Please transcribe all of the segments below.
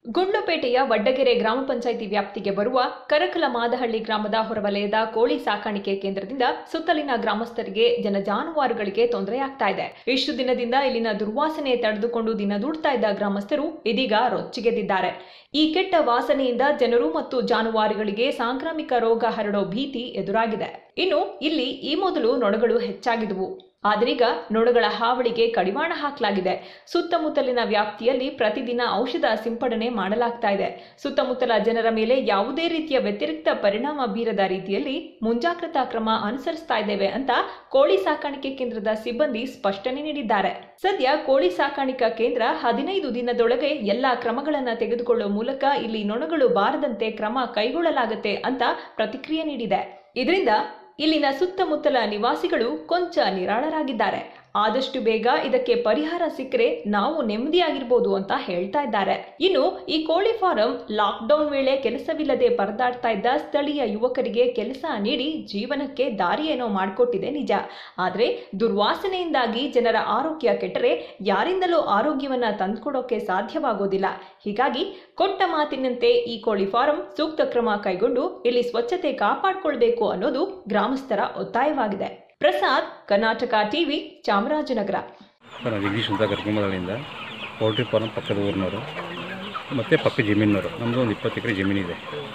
ಗುಂಡ್ಲುಪೇಟೆಯ ವಡ್ಡಗೆರೆ ಗ್ರಾಮ ಪಂಚಾಯಿತಿ ವ್ಯಾಪ್ತಿಗೆ ಬರುವ ಕರಕಲಮಾದಹಳ್ಳಿ ಗ್ರಾಮದ ಹೊರವಲಯದ ಕೋಳಿ ಸಾಕಾಣಿಕೆ ಕೇಂದ್ರದಿಂದ ಸುತ್ತಲಿನ ಗ್ರಾಮಸ್ಥರಿಗೆ ಜನ ಜಾನುವಾರುಗಳಿಗೆ ತೊಂದರೆಯಾಗ್ತಾ ಇದೆ ಇಷ್ಟು ದಿನದಿಂದ ಇಲ್ಲಿನ ದುರ್ವಾಸನೆ ತಡೆದುಕೊಂಡು ದಿನ ದೂಡ್ತಾ ಇದ್ದ ಗ್ರಾಮಸ್ಥರು ಇದೀಗ ರೊಚ್ಚಿಗೆದ್ದಿದ್ದಾರೆ ಈ ಕೆಟ್ಟ ವಾಸನೆಯಿಂದ ಜನರು ಮತ್ತು ಜಾನುವಾರುಗಳಿಗೆ ಸಾಂಕ್ರಾಮಿಕ ರೋಗ ಹರಡೋ ಭೀತಿ ಎದುರಾಗಿದೆ ಇನ್ನು ಇಲ್ಲಿ ಈ ಮೊದಲು ನೊಣಗಳು ಹೆಚ್ಚಾಗಿದ್ವು ಆದರೀಗ ನೊಣಗಳ ಹಾವಳಿಗೆ ಕಡಿವಾಣ ಹಾಕಲಾಗಿದೆ ಸುತ್ತಮುತ್ತಲಿನ ವ್ಯಾಪ್ತಿಯಲ್ಲಿ ಪ್ರತಿದಿನ ಔಷಧ ಸಿಂಪಡಣೆ ಮಾಡಲಾಗ್ತಾ ಇದೆ ಸುತ್ತಮುತ್ತಲ ಜನರ ಮೇಲೆ ಯಾವುದೇ ರೀತಿಯ ವ್ಯತಿರಿಕ್ತ ಪರಿಣಾಮ ಬೀರದ ರೀತಿಯಲ್ಲಿ ಮುಂಜಾಗ್ರತಾ ಕ್ರಮ ಅನುಸರಿಸ್ತಾ ಇದ್ದೇವೆ ಅಂತ ಕೋಳಿ ಸಾಕಾಣಿಕೆ ಕೇಂದ್ರದ ಸಿಬ್ಬಂದಿ ಸ್ಪಷ್ಟನೆ ನೀಡಿದ್ದಾರೆ ಸದ್ಯ ಕೋಳಿ ಸಾಕಾಣಿಕಾ ಕೇಂದ್ರ ಹದಿನೈದು ದಿನದೊಳಗೆ ಎಲ್ಲಾ ಕ್ರಮಗಳನ್ನು ತೆಗೆದುಕೊಳ್ಳುವ ಮೂಲಕ ಇಲ್ಲಿ ನೊಣಗಳು ಬಾರದಂತೆ ಕ್ರಮ ಕೈಗೊಳ್ಳಲಾಗುತ್ತೆ ಅಂತ ಪ್ರತಿಕ್ರಿಯೆ ನೀಡಿದೆ ಇದರಿಂದ ಇಲ್ಲಿನ ಸುತ್ತಮುತ್ತಲ ನಿವಾಸಿಗಳು ಕೊಂಚ ನಿರಾಳರಾಗಿದ್ದಾರೆ ಆದಷ್ಟು ಬೇಗ ಇದಕ್ಕೆ ಪರಿಹಾರ ಸಿಕ್ಕರೆ ನಾವು ನೆಮ್ಮದಿಯಾಗಿರ್ಬೋದು ಅಂತ ಹೇಳ್ತಾ ಇದ್ದಾರೆ ಇನ್ನು ಈ ಕೋಳಿ ಫಾರಂ ಲಾಕ್ಡೌನ್ ವೇಳೆ ಕೆಲಸವಿಲ್ಲದೆ ಪರದಾಡ್ತಾ ಇದ್ದ ಸ್ಥಳೀಯ ಯುವಕರಿಗೆ ಕೆಲಸ ನೀಡಿ ಜೀವನಕ್ಕೆ ದಾರಿಯೇನೋ ಮಾಡಿಕೊಟ್ಟಿದೆ ನಿಜ ಆದರೆ ದುರ್ವಾಸನೆಯಿಂದಾಗಿ ಜನರ ಆರೋಗ್ಯ ಕೆಟ್ಟರೆ ಯಾರಿಂದಲೂ ಆರೋಗ್ಯವನ್ನ ತಂದುಕೊಡೋಕೆ ಸಾಧ್ಯವಾಗೋದಿಲ್ಲ ಹೀಗಾಗಿ ಕೊಟ್ಟ ಮಾತಿನಂತೆ ಈ ಕೋಳಿ ಫಾರಂ ಸೂಕ್ತ ಕ್ರಮ ಕೈಗೊಂಡು ಇಲ್ಲಿ ಸ್ವಚ್ಛತೆ ಕಾಪಾಡಿಕೊಳ್ಬೇಕು ಅನ್ನೋದು ಗ್ರಾಮಸ್ಥರ ಒತ್ತಾಯವಾಗಿದೆ ಪ್ರಸಾದ್ ಕರ್ನಾಟಕ ಟಿವಿ ಚಾಮರಾಜನಗರ ಸರ್ ನಾವು ಜಗದೀಶ್ ಅಂತ ಕರ್ಕೊಂಬದಳಿಂದ ಪೌಲ್ಟ್ರಿ ಫಾರ್ಮ್ ಪಕ್ಕದ ಊರಿನವರು ಮತ್ತು ಪಕ್ಕ ಜಮೀನವರು ನಮ್ಮದು ಒಂದು ಇಪ್ಪತ್ತು ಎಕರೆ ಜಮೀನಿದೆ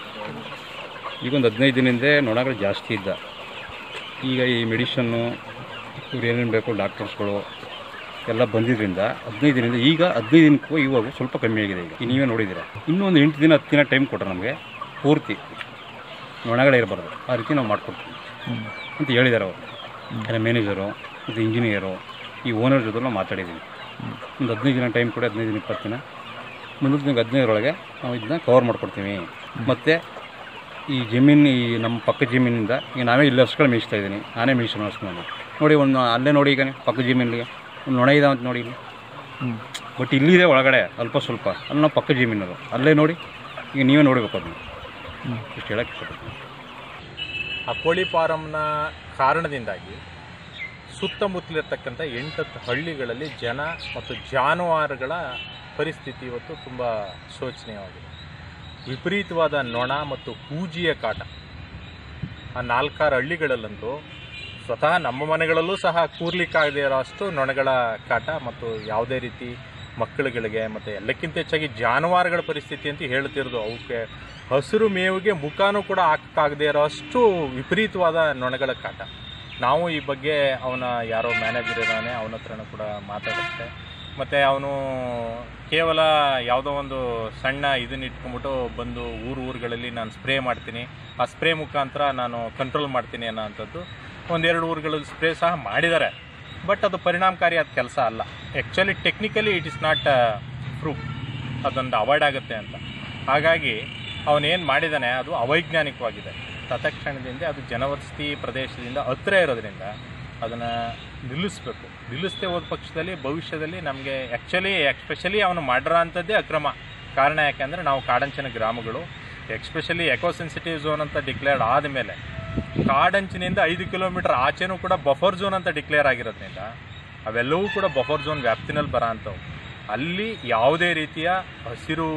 ಈಗ ಒಂದು ಹದಿನೈದು ದಿನದಿಂದ ನೊಣಗಳು ಜಾಸ್ತಿ ಇದ್ದ ಈಗ ಈ ಮೆಡಿಷನ್ನು ಇವ್ರು ಏನೇನು ಬೇಕು ಡಾಕ್ಟರ್ಸ್ಗಳು ಎಲ್ಲ ಬಂದಿದ್ದರಿಂದ ಹದಿನೈದು ದಿನದಿಂದ ಈಗ ಹದಿನೈದು ದಿನಕ್ಕೂ ಇವಾಗ ಸ್ವಲ್ಪ ಕಮ್ಮಿ ಆಗಿದೆ ಈಗ ಈಗ ನೀವೇ ನೋಡಿದ್ದೀರ ಇನ್ನೂ ಒಂದು ಎಂಟು ದಿನ ಹತ್ತು ದಿನ ಟೈಮ್ ಕೊಟ್ಟರೆ ನಮಗೆ ಪೂರ್ತಿ ನೊಣಗಳೇ ಇರಬಾರ್ದು ಆ ರೀತಿ ನಾವು ಮಾಡಿಕೊಡ್ತೀವಿ ಅಂತ ಹೇಳಿದ್ದಾರೆ ಅವರು ಅಂದರೆ ಮ್ಯಾನೇಜರು ಮತ್ತು ಇಂಜಿನಿಯರು ಈ ಓನರ್ ಜೊತೆ ನಾವು ಮಾತಾಡಿದ್ದೀವಿ ಒಂದು ಹದಿನೈದು ದಿನ ಟೈಮ್ ಕೊಡಿ ಹದಿನೈದು ದಿನ ಇಪ್ಪತ್ತು ದಿನ ಮುಂದಿನ ದಿನ ಹದಿನೈದರೊಳಗೆ ನಾವು ಇದನ್ನ ಕವರ್ ಮಾಡ್ಕೊಡ್ತೀವಿ ಮತ್ತು ಈ ಜಮೀನು ಈ ನಮ್ಮ ಪಕ್ಕ ಜಮೀನಿಂದ ಈಗ ನಾವೇ ಇಲ್ಲಿ ಹಸ್ಗಳು ಮೇಯಿಸ್ತಾ ಇದ್ದೀನಿ ನಾನೇ ಮೇಯಿಸೋಣ ಹಸ್ಕೊಂಡು ನೋಡಿ ಒಂದು ಅಲ್ಲೇ ನೋಡಿ ಈಗ ನೀವು ಪಕ್ಕ ಜಮೀನಿಗೆ ಒಂದು ನೊಣ ಇದಾವೆ ಅಂತ ನೋಡಿ ಇಲ್ಲಿ ಬಟ್ ಇಲ್ಲಿದೆ ಒಳಗಡೆ ಅಲ್ಪ ಸ್ವಲ್ಪ ಅಲ್ಲಿ ನಾವು ಪಕ್ಕ ಜಮೀನದು ಅಲ್ಲೇ ನೋಡಿ ಈಗ ನೀವೇ ನೋಡಬೇಕು ಅದನ್ನ ಇಷ್ಟು ಹೇಳಕ್ಕೆ ಇಷ್ಟಪಡ್ತೀನಿ ಆ ಕೋಳಿ ಫಾರಮ್ನ ಕಾರಣದಿಂದಾಗಿ ಸುತ್ತಮುತ್ತಲಿರ್ತಕ್ಕಂಥ ಎಂಟತ್ತು ಹಳ್ಳಿಗಳಲ್ಲಿ ಜನ ಮತ್ತು ಜಾನುವಾರುಗಳ ಪರಿಸ್ಥಿತಿ ಇವತ್ತು ತುಂಬ ಶೋಚನೀಯವಾಗಿದೆ ವಿಪರೀತವಾದ ನೊಣ ಮತ್ತು ಹೂಜಿಯ ಕಾಟ ಆ ನಾಲ್ಕಾರು ಹಳ್ಳಿಗಳಲ್ಲಂತೂ ಸ್ವತಃ ನಮ್ಮ ಮನೆಗಳಲ್ಲೂ ಸಹ ಕೂರ್ಲಿಕ್ಕಾಗದೇ ಇರೋ ಅಷ್ಟು ನೊಣಗಳ ಕಾಟ ಮತ್ತು ಯಾವುದೇ ರೀತಿ ಮಕ್ಕಳುಗಳಿಗೆ ಮತ್ತು ಎಲ್ಲಕ್ಕಿಂತ ಹೆಚ್ಚಾಗಿ ಜಾನುವಾರುಗಳ ಪರಿಸ್ಥಿತಿ ಅಂತ ಹೇಳ್ತಿರೋದು ಅವಕ್ಕೆ ಹಸಿರು ಮೇವಿಗೆ ಮುಖನೂ ಕೂಡ ಹಾಕಕ್ಕಾಗದೇ ಇರೋ ಅಷ್ಟು ವಿಪರೀತವಾದ ನೊಣಗಳ ಕಾಟ ನಾವು ಈ ಬಗ್ಗೆ ಅವನ ಯಾರೋ ಮ್ಯಾನೇಜರ್ ಇದ್ದಾನೆ ಅವನ ಹತ್ರನೂ ಕೂಡ ಮಾತಾಡುತ್ತೆ ಮತ್ತು ಅವನು ಕೇವಲ ಯಾವುದೋ ಒಂದು ಸಣ್ಣ ಇದನ್ನ ಇಟ್ಕೊಂಡ್ಬಿಟ್ಟು ಬಂದು ಊರು ಊರುಗಳಲ್ಲಿ ನಾನು ಸ್ಪ್ರೇ ಮಾಡ್ತೀನಿ ಆ ಸ್ಪ್ರೇ ಮುಖಾಂತರ ನಾನು ಕಂಟ್ರೋಲ್ ಮಾಡ್ತೀನಿ ಅನ್ನೋ ಅಂಥದ್ದು ಒಂದೆರಡು ಊರುಗಳಲ್ಲಿ ಸ್ಪ್ರೇ ಸಹ ಮಾಡಿದ್ದಾರೆ ಬಟ್ ಅದು ಪರಿಣಾಮಕಾರಿ ಆದ ಕೆಲಸ ಅಲ್ಲ actually technically it is not proof ಅದೊಂದು ಅವಾಯ್ಡ್ ಆಗುತ್ತೆ ಅಂತ ಹಾಗಾಗಿ ಅವನೇನು ಮಾಡಿದ್ದಾನೆ ಅದು ಅವೈಜ್ಞಾನಿಕವಾಗಿದೆ ತತ್ಕ್ಷಣದಿಂದ ಅದು ಜನವಸತಿ ಪ್ರದೇಶದಿಂದ ಹತ್ತಿರ ಇರೋದ್ರಿಂದ ಅದನ್ನು ನಿಲ್ಲಿಸಬೇಕು ನಿಲ್ಲಿಸದೆ ಹೋದ ಪಕ್ಷದಲ್ಲಿ ಭವಿಷ್ಯದಲ್ಲಿ ನಮಗೆ ಆ್ಯಕ್ಚುಲಿ ಎಕ್ಸ್ಪೆಷಲಿ ಅವನು ಮಾಡಿರೋ ಅಂಥದ್ದೇ ಅಕ್ರಮ ಕಾರಣ ಯಾಕೆಂದರೆ ನಾವು ಕಾಡಂಚಿನ ಗ್ರಾಮಗಳು ಎಕ್ಸ್ಪೆಷಲಿ ಎಕೋಸೆನ್ಸಿಟಿವ್ ಝೋನ್ ಅಂತ ಡಿಕ್ಲೇರ್ಡ್ ಆದಮೇಲೆ ಕಾಡಂಚಿನಿಂದ ಐದು ಕಿಲೋಮೀಟರ್ ಆಚೆನೂ ಕೂಡ ಬಫರ್ ಝೋನ್ ಅಂತ ಡಿಕ್ಲೇರ್ ಆಗಿರೋದ್ರಿಂದ ಅವೆಲ್ಲವೂ ಕೂಡ ಬಫರ್ ಝೋನ್ ವ್ಯಾಪ್ತಿನಲ್ಲಿ ಬರೋ ಅಂಥವು ಅಲ್ಲಿ ಯಾವುದೇ ರೀತಿಯ ಹಸಿರು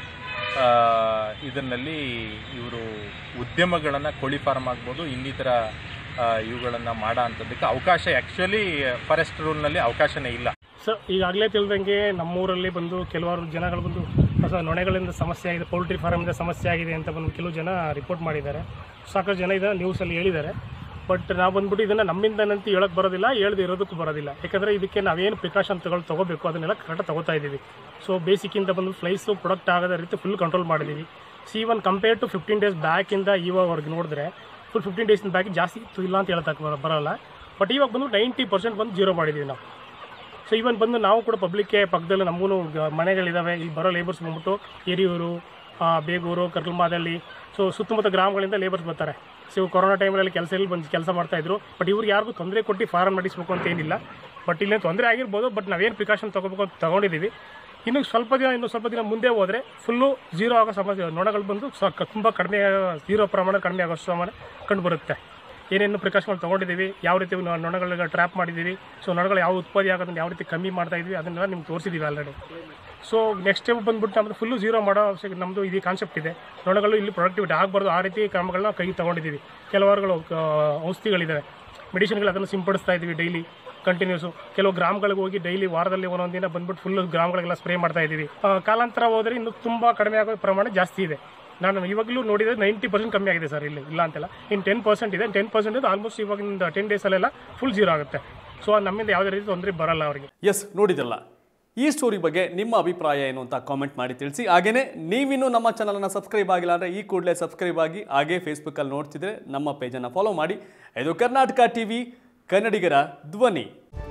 ಆ, ಇದನ್ನಲ್ಲಿ ಇವರು ಉದ್ಯಮಗಳನ್ನು ಕೋಳಿ ಫಾರ್ಮ್ ಆಗ್ಬೋದು ಇನ್ನಿತರ ಇವುಗಳನ್ನು ಮಾಡೋ ಅಂಥದ್ದಕ್ಕೆ ಅವಕಾಶ ಆ್ಯಕ್ಚುಲಿ ಫಾರೆಸ್ಟ್ ರೂಲ್ನಲ್ಲಿ ಅವಕಾಶನೇ ಇಲ್ಲ ಸರ್ ಈಗಾಗಲೇ ತಿಳಿದಂಗೆ ನಮ್ಮೂರಲ್ಲಿ ಬಂದು ಕೆಲವಾರು ಜನಗಳು ಬಂದು ಹೊಸ ನೊಣಗಳಿಂದ ಸಮಸ್ಯೆ ಆಗಿದೆ ಪೌಲ್ಟ್ರಿ ಫಾರ್ಮಿಂದ ಸಮಸ್ಯೆ ಆಗಿದೆ ಅಂತ ಬಂದು ಕೆಲವು ಜನ ರಿಪೋರ್ಟ್ ಮಾಡಿದ್ದಾರೆ ಸಾಕಷ್ಟು ಜನ ಇದನ್ನು ನ್ಯೂಸಲ್ಲಿ ಹೇಳಿದ್ದಾರೆ ಬಟ್ ನಾವು ಬಂದ್ಬಿಟ್ಟು ಇದನ್ನು ನಮ್ಮಿಂದನಂತ ಹೇಳಕ್ಕೆ ಬರೋದಿಲ್ಲ ಹೇಳ್ದು ಇರೋದಕ್ಕೂ ಬರೋದಿಲ್ಲ ಯಾಕಂದರೆ ಇದಕ್ಕೆ ನಾವೇನು ಪ್ರಿಕಾಷನ್ ತಗೊಳ್ ತಗೋಬೇಕು ಅದನ್ನೆಲ್ಲ ಕರೆಕ್ಟಾಗಿ ತಗೋತಾ ಇದ್ದೀವಿ ಸೊ ಬೇಸಿಕ್ಕಿಂದ ಬಂದು ಫ್ಲೈಸು ಪ್ರೊಡಕ್ಟ್ ಆಗದ ರೀತಿ ಫುಲ್ ಕಂಟ್ರೋಲ್ ಮಾಡಿದ್ದೀವಿ see one compare to fifteen days ಬ್ಯಾಕಿಂದ ಇವಾಗವರೆಗೆ ನೋಡಿದ್ರೆ ಫುಲ್ ಫಿಫ್ಟೀನ್ ಡೇಸಿಂದ ಬ್ಯಾಕ್ ಜಾಸ್ತಿ ಇತ್ತು ಇಲ್ಲ ಅಂತ ಹೇಳ್ತಕ್ಕೆ ಬರ- ಬರೋಲ್ಲ ಬಟ್ ಇವಾಗ ಬಂದು ನೈಂಟಿ ಪರ್ಸೆಂಟ್ ಬಂದು ಜೀರೋ ಮಾಡಿದ್ದೀವಿ ನಾವು ಸೊ ಇವನ್ ಬಂದು ನಾವು ಕೂಡ ಪಬ್ಲಿಕ್ಗೆ ಪಕ್ಕದಲ್ಲಿ ನಮಗೂ ಮನೆಗಳಿದ್ದಾವೆ ಇಲ್ಲಿ ಬರೋ ಲೇಬರ್ಸ್ ಬಂದ್ಬಿಟ್ಟು ಹಿರಿಯೂರು ಆ, ಬೇಗೂರು ಕರ್ಕಲ್ಮಾದಲ್ಲಿ ಸೊ ಸುತ್ತಮುತ್ತ ಗ್ರಾಮಗಳಿಂದ ಲೇಬರ್ಸ್ ಬರ್ತಾರೆ ಸೊ ಕೊರೋನಾ ಟೈಮಲ್ಲಿ ಕೆಲಸ ಇಲ್ಲಿ ಬಂದು ಕೆಲಸ ಮಾಡ್ತಾಯಿದ್ರು ಬಟ್ ಇವ್ರಿಗೆ ಯಾರಿಗೂ ತೊಂದರೆ ಕೊಟ್ಟು ಫಾರಂ ಮಾಡಿಸ್ಬೇಕು ಅಂತ ಏನಿಲ್ಲ ಬಟ್ ಇಲ್ಲೇ ತೊಂದರೆ ಆಗಿರ್ಬೋದು ಬಟ್ ನಾವೇನು ಪ್ರಿಕಾಷನ್ ತೊಗೋಬೇಕು ಅಂತ ತೊಗೊಂಡಿದ್ದೀವಿ ಇನ್ನು ಸ್ವಲ್ಪ ದಿನ ಇನ್ನು ಸ್ವಲ್ಪ ದಿನ ಮುಂದೆ ಹೋದರೆ ಫುಲ್ಲು ಜೀರೋ ಆಗೋ ಸಮಸ್ಯೆ ನೊಣಗಳು ಬಂದು ಸ ತುಂಬ ಕಡಿಮೆ ಜೀರೋ ಪ್ರಮಾಣ ಕಡಿಮೆ ಆಗೋ ಪ್ರಮಾಣ ಕಂಡುಬರುತ್ತೆ ಏನೇನು ಪ್ರಿಕಾಷನ್ಗಳು ತೊಗೊಂಡಿದ್ದೀವಿ ಯಾವ ರೀತಿ ನಾವು ನೊಣಗಳಿಗೆ ಟ್ರ್ಯಾಪ್ ಮಾಡಿದ್ದೀವಿ ಸೊ ನೊಣಗಳು ಯಾವ ಉತ್ಪತ್ತಿ ಆಗೋದನ್ನು ಯಾವ ರೀತಿ ಕಮ್ಮಿ ಮಾಡ್ತಾ ಇದ್ವಿ ಅದನ್ನೆಲ್ಲ ನಿಮ್ಗೆ ತೋರಿಸಿದ್ದೀವಿ ಆಲ್ರೆಡಿ ಸೊ ನೆಕ್ಸ್ಟ್ ಸ್ಟೆಪ್ ಬಂದ್ಬಿಟ್ಟು ನಮ್ಮದು ಫುಲ್ಲು ಜೀರೋ ಮಾಡೋ ಅವಶ್ಯಕ ನಮ್ಮದು ಇದು ಕಾನ್ಸೆಪ್ಟ್ ಇದೆ ನೊಣಗಳು ಇಲ್ಲಿ ಪ್ರೊಡಕ್ಟಿವಿಟಿ ಆಗಬಾರ್ದು ಆ ರೀತಿ ಕ್ರಮಗಳನ್ನ ಕೈ ತೊಗೊಂಡಿದ್ದೀವಿ ಕೆಲವಾರುಗಳು ಆ, ಔಷಧಿಗಳಿದ್ದಾವೆ ಮೆಡಿಸಿನ್ಗಳು ಅದನ್ನು ಸಿಂಪಡಿಸ್ತಾ ಇದ್ದೀವಿ ಡೈಲಿ ಕಂಟಿನ್ಯೂಸು ಕೆಲವು ಗ್ರಾಮಗಳಿಗೆ ಹೋಗಿ ಡೈಲಿ ವಾರದಲ್ಲಿ ಒಂದೊಂದು ದಿನ ಬಂದ್ಬಿಟ್ಟು ಫುಲ್ ಗ್ರಾಮಗಳಿಗೆಲ್ಲ ಸ್ಪ್ರೇ ಮಾಡ್ತಾ ಇದ್ದೀವಿ ಆ, ಕಾಲಾಂತರ ಹೋದರೆ ಇನ್ನು ತುಂಬ ಕಡಿಮೆ ಆಗೋ ಪ್ರಮಾಣ ಜಾಸ್ತಿ ಇದೆ ನಾನು ಇವಾಗಲೂ ನೋಡಿದರೆ ನೈಂಟಿ ಪರ್ಸೆಂಟ್ ಕಮ್ಮಿ ಆಗಿದೆ ಸರ್ ಇಲ್ಲಿ ಇಲ್ಲ ಅಂತಲ್ಲ ಇನ್ನು ಟೆನ್ ಪರ್ಸೆಂಟ್ ಇದೆ ಟೆನ್ ಪರ್ಸೆಂಟ್ ಆಲ್ಮೋಸ್ಟ್ ಇವಾಗಿಂದ ಟೆನ್ ಡೇಸಲ್ಲೆಲ್ಲ ಫುಲ್ ಜೀರೋ ಆಗುತ್ತೆ ಸೊ ನಮ್ಮಿಂದ ಯಾವುದೇ ರೀತಿ ತೊಂದರೆ ಬರಲ್ಲ ಅವರಿಗೆ ಎಸ್ ನೋಡಿದಲ್ಲ ಈ ಸ್ಟೋರಿ ಬಗ್ಗೆ ನಿಮ್ಮ ಅಭಿಪ್ರಾಯ ಏನು ಅಂತ ಕಾಮೆಂಟ್ ಮಾಡಿ ತಿಳಿಸಿ ಹಾಗೇನೇ ನೀವಿನ್ನೂ ನಮ್ಮ ಚಾನಲನ್ನು ಸಬ್ಸ್ಕ್ರೈಬ್ ಆಗಿಲ್ಲ ಅಂದರೆ ಈ ಕೂಡಲೇ ಸಬ್ಸ್ಕ್ರೈಬ್ ಆಗಿ ಹಾಗೇ ಫೇಸ್ಬುಕ್ಕಲ್ಲಿ ನೋಡ್ತಿದ್ರೆ ನಮ್ಮ ಪೇಜನ್ನು ಫಾಲೋ ಮಾಡಿ ಇದು ಕರ್ನಾಟಕ ಟಿವಿ ಕನ್ನಡಿಗರ ಧ್ವನಿ